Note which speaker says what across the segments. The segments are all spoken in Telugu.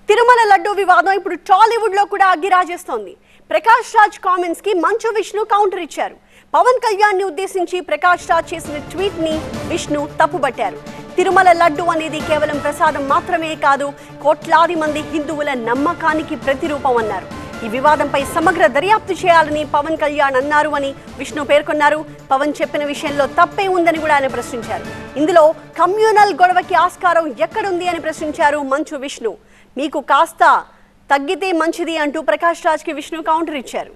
Speaker 1: తిరుమల లడ్డు వివాదం ఇప్పుడు టాలీవుడ్ లో కూడా అగ్గిరాజేస్తోంది ప్రకాష్ రాజ్ కామెంట్స్ కి మంచు విష్ణు కౌంటర్ ఇచ్చారు పవన్ కళ్యాణ్ ని ఉద్దేశించి ప్రకాష్ రాజ్ చేసిన ట్వీట్ ని విష్ణు తప్పుబట్టారు తిరుమల లడ్డు అనేది కేవలం ప్రసాదం మాత్రమే కాదు కోట్లాది మంది హిందువుల నమ్మకానికి ప్రతిరూపం అన్నారు ఈ వివాదంపై సమగ్ర దర్యాప్తు చేయాలని పవన్ కళ్యాణ్ అన్నారు అని విష్ణు పేర్కొన్నారు పవన్ చెప్పిన విషయంలో తప్పే ఉందని కూడా ఆయన ప్రశ్నించారు ఇందులో కమ్యూనల్ గొడవకి ఆస్కారం ఎక్కడుంది అని ప్రశ్నించారు మంచు విష్ణు మీకు కాస్త తగ్గితే మంచిది అంటూ ప్రకాష్ రాజ్కి విష్ణు కౌంటర్ ఇచ్చారు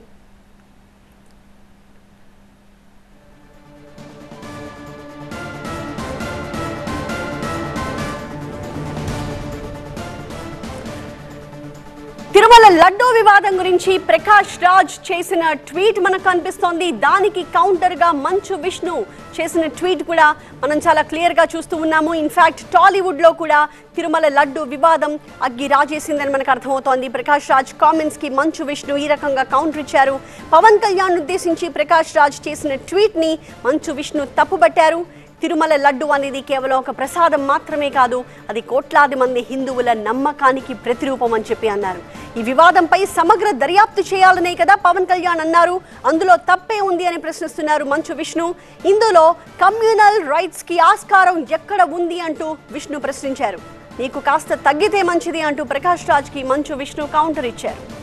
Speaker 1: తిరుమల లడ్డూ వివాదం గురించి ప్రకాష్ రాజ్ చేసిన ట్వీట్ మనకు కనిపిస్తోంది దానికి కౌంటర్ గా మంచు విష్ణు చేసిన ట్వీట్ కూడా మనం చాలా క్లియర్ గా చూస్తూ ఉన్నాము ఇన్ఫాక్ట్ టాలీవుడ్ లో కూడా తిరుమల లడ్డు వివాదం అగ్గి రాజేసిందని మనకు అర్థమవుతోంది ప్రకాష్ రాజ్ కామెంట్స్ కి మంచు విష్ణు ఈ రకంగా కౌంటర్ ఇచ్చారు పవన్ కళ్యాణ్ ఉద్దేశించి ప్రకాష్ రాజ్ చేసిన ట్వీట్ ని మంచు విష్ణు తప్పుబట్టారు తిరుమల లడ్డు అనేది కేవలం ఒక ప్రసాదం మాత్రమే కాదు అది కోట్లాది మంది హిందువుల నమ్మకానికి ప్రతిరూపం అని చెప్పి అన్నారు ఈ వివాదంపై సమగ్ర దర్యాప్తు చేయాలనే కదా పవన్ కళ్యాణ్ అన్నారు అందులో తప్పే ఉంది అని ప్రశ్నిస్తున్నారు మంచు విష్ణు ఇందులో కమ్యూనల్ రైట్స్ కి ఆస్కారం ఎక్కడ ఉంది అంటూ విష్ణు ప్రశ్నించారు నీకు కాస్త తగ్గితే మంచిది అంటూ ప్రకాష్ రాజ్ కి మంచు విష్ణు కౌంటర్ ఇచ్చారు